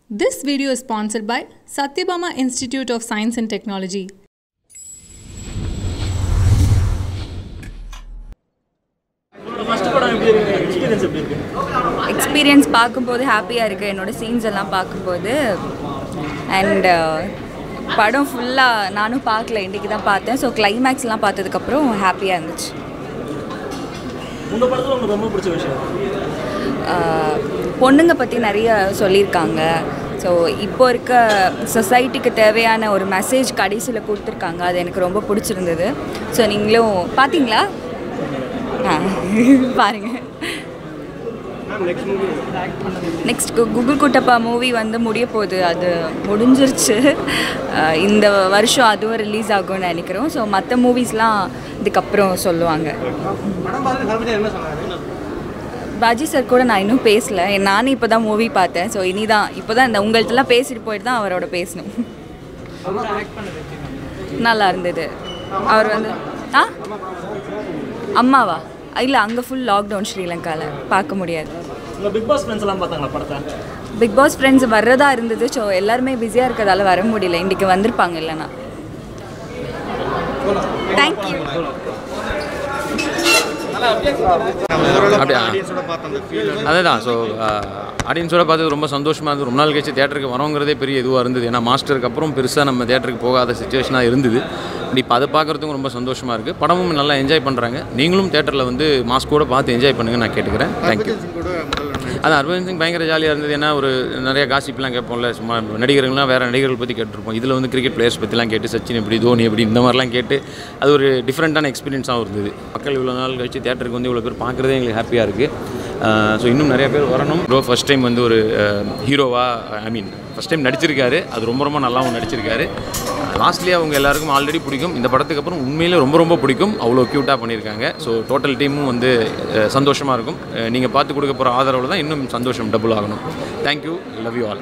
This video is sponsored by Satyabama Institute of Science and Technology. First படம் எப்படி இருக்கு experience எப்படி இருக்கு எக்ஸ்பீரியன்ஸ் பார்க்கும்போது ஹாப்பியாக இருக்குது என்னோட சீன்ஸ் எல்லாம் பார்க்கும்போது அண்ட் படம் ஃபுல்லாக நானும் பார்க்கல இன்றைக்கி தான் பார்த்தேன் ஸோ கிளைமேக்ஸ்லாம் பார்த்ததுக்கப்புறம் ஹாப்பியாக இருந்துச்சு உங்க படத்துல உங்களுக்கு ரொம்ப பிடிச்ச விஷயம் ஆஹ், பொண்ணுங்க பற்றி நிறைய சொல்லியிருக்காங்க ஸோ இப்போ இருக்க சொசைட்டிக்கு தேவையான ஒரு மெசேஜ் கடைசியில் கொடுத்துருக்காங்க அது எனக்கு ரொம்ப பிடிச்சிருந்தது ஸோ நீங்களும் பார்த்தீங்களா ஆ பாருங்கள் நெக்ஸ்ட் கூகுள் குட்டப்பா மூவி வந்து முடிய போகுது அது முடிஞ்சிருச்சு அஹ் இந்த வருஷம் அதுவும் ரிலீஸ் ஆகும்னு நினைக்கிறோம் ஸோ மற்ற மூவிஸ்லாம் இதுக்கப்புறம் சொல்லுவாங்க பாஜி சார் கூட நான் இன்னும் பேசல நானும் இப்போ தான் மூவி பார்த்தேன் ஸோ இனி தான் இப்போ தான் இந்த உங்கள்கிட்டலாம் பேசிட்டு போயிட்டு தான் அவரோட பேசணும் நல்லா இருந்தது அவர் வந்து ஆ அம்மாவா இல்லை அங்கே ஃபுல் லாக்டவுன் ஸ்ரீலங்காவில் பார்க்க முடியாது உங்க பிக் பாஸ் ஃப்ரெண்ட்ஸ் எல்லாம் பார்த்தாங்களா படத்தை பிக் பாஸ் ஃப்ரெண்ட்ஸ் வர்றதா இருந்தது ஸோ எல்லாருமே பிஸியாக இருக்கிறதால வர முடியல இன்றைக்கி வந்திருப்பாங்க இல்லைனா தேங்க்யூ அப்படியா அதே தான் ஸோ ஆடியன்ஸோட பார்த்து ரொம்ப சந்தோஷமாக இருந்தது ரொம்ப நாள் கழிச்சு தேட்டருக்கு வரோங்கிறதே பெரிய இதுவாக இருந்தது ஏன்னா மாஸ்டருக்கு அப்புறம் பெருசாக நம்ம தேட்டருக்கு போகாத சுச்சுவேஷனாக இருந்தது பட் இப்போ அதை பார்க்குறதுக்கும் ரொம்ப சந்தோஷமாக இருக்குது படமும் நல்லா என்ஜாய் பண்ணுறாங்க நீங்களும் தேட்டரில் வந்து மாஸ்கோட பார்த்து என்ஜாய் பண்ணுங்க நான் கேட்டுக்கிறேன் தேங்க்யூ அது அர்பன் சிங் பயங்கர ஜாலியாக இருந்தது ஏன்னா ஒரு நிறைய காசிப்லாம் கேட்போம்ல சும்மா நடிகர்கள்லாம் வேறு நடிகர்கள் பற்றி கேட்டிருப்போம் இதில் வந்து கிரிக்கெட் பிளேயர்ஸ் பற்றிலாம் கேட்டு சச்சின் எப்படி தோனி எப்படி இந்த மாதிரிலாம் கேட்டு அது ஒரு டிஃப்ரெண்ட்டான எக்ஸ்பீரியன்ஸாகவும் இருந்தது மக்கள் இவ்வளோ நாள் கழிச்சு தேட்டருக்கு வந்து இவ்வளோ பேர் பார்க்குறதே எங்களுக்கு ஹாப்பியாக இருக்குது ஸோ இன்னும் நிறைய பேர் வரணும் ப்ரோ ஃபஸ்ட் டைம் வந்து ஒரு ஹீரோவாக ஐ மீன் ஃபஸ்ட் டைம் நடிச்சிருக்காரு அது ரொம்ப ரொம்ப நல்லாவும் நடிச்சிருக்காரு லாஸ்ட்லேயே அவங்க எல்லாருக்கும் ஆல்ரெடி பிடிக்கும் இந்த படத்துக்கு அப்புறம் உண்மையிலே ரொம்ப ரொம்ப பிடிக்கும் அவ்வளோ க்யூட்டாக பண்ணியிருக்காங்க ஸோ டோட்டல் டீமும் வந்து சந்தோஷமாக இருக்கும் நீங்கள் பார்த்து கொடுக்க போகிற ஆதரவில் தான் இன்னும் சந்தோஷம் டபுள் ஆகணும் thank you love you all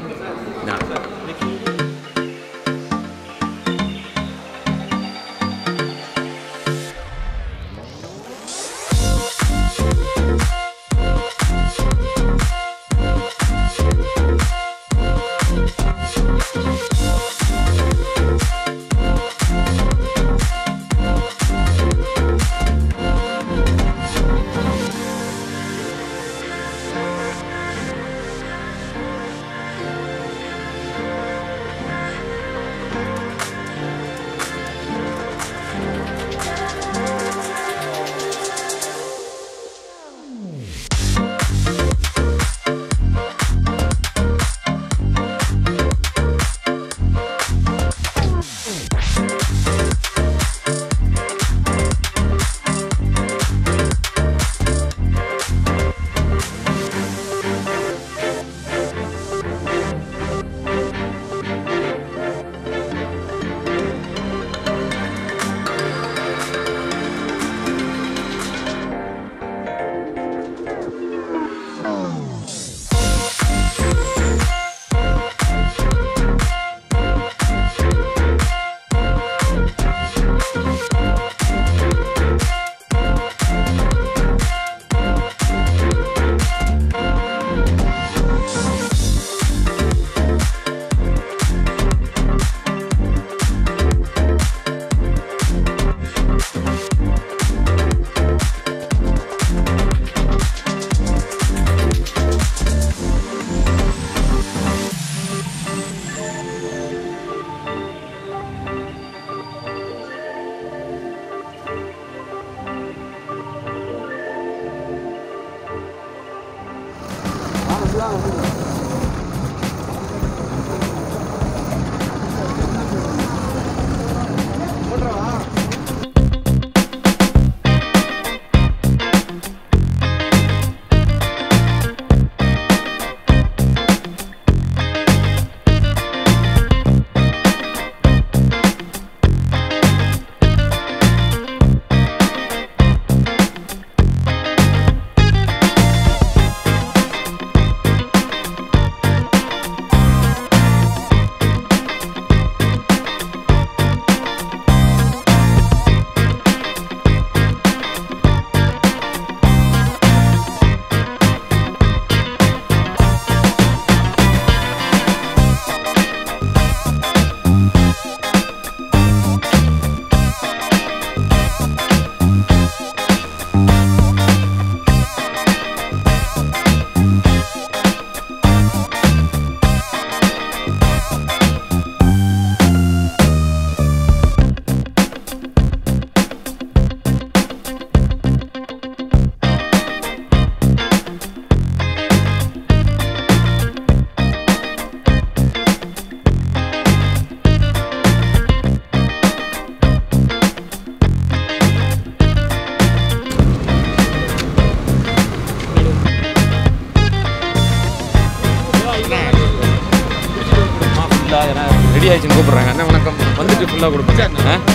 ready ஆயிடுச்சுன்னு கூப்பிட்றாங்க அண்ணா வணக்கம் வந்துட்டு ஃபுல்லாக கொடுப்பேன் ஆ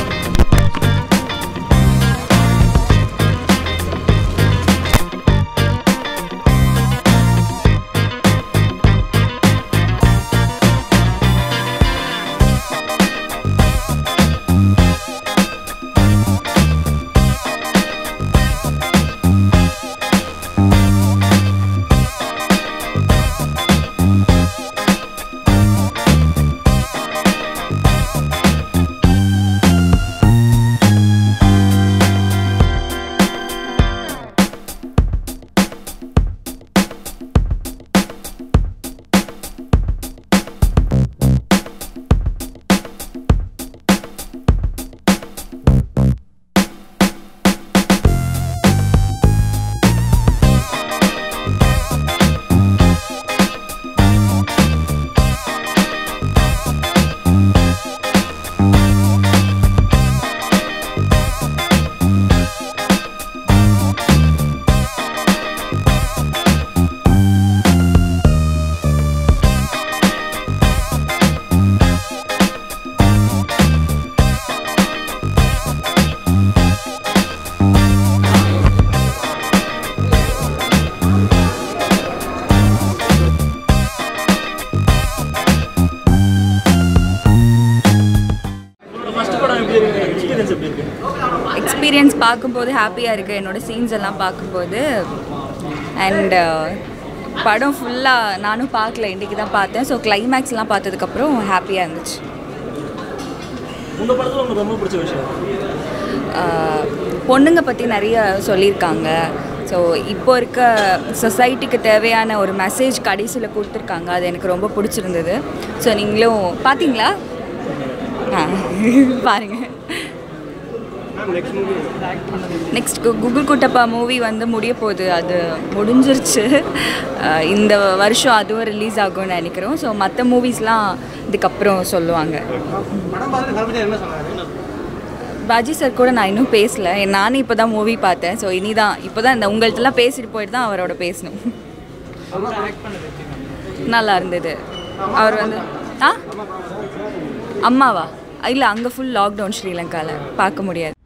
உங்களோட ஃபர்ஸ்ட் படம் எப்படி இருக்கு எக்ஸ்பீரியன்ஸ் எப்படி இருக்கு எக்ஸ்பீரியன்ஸ் பார்க்கும்போது ஹாப்பியாக இருக்குது என்னோடய சீன்ஸ் எல்லாம் பார்க்கும்போது அண்ட் படம் ஃபுல்லாக நானும் பார்க்கல இன்றைக்கி தான் பார்த்தேன் ஸோ கிளைமேக்ஸ்லாம் பார்த்ததுக்கப்புறம் ஹாப்பியாக இருந்துச்சு உங்க படத்துல உங்களுக்கு ரொம்ப பிடிச்ச விஷயம் ஆஹ் பொண்ணுங்க பற்றி நிறைய சொல்லியிருக்காங்க ஸோ இப்போ இருக்க சொசைட்டிக்கு தேவையான ஒரு மெசேஜ் கடைசியில் கொடுத்துருக்காங்க அது எனக்கு ரொம்ப பிடிச்சிருந்தது ஸோ நீங்களும் பார்த்தீங்களா ஆ பாருங்கள் நெக்ஸ்ட் கூகுள் குட்டப்பா மூவி வந்து முடிய போகுது அது முடிஞ்சிருச்சு ஆஹ் இந்த வருஷம் அதுவும் ரிலீஸ் ஆகும்னு நினைக்கிறோம் ஸோ மற்ற மூவிஸ்லாம் இதுக்கப்புறம் சொல்லுவாங்க பாஜி சார் கூட நான் இன்னும் பேசல நானும் இப்போ தான் மூவி பார்த்தேன் ஸோ இனி தான் இப்போ தான் இந்த உங்கள்கிட்டலாம் பேசிட்டு போயிட்டு தான் அவரோட பேசணும் நல்லா இருந்தது அவர் வந்து ஆ அம்மாவா இல்லை அங்கே ஃபுல் லாக்டவுன் ஸ்ரீலங்காவில் பார்க்க முடியாது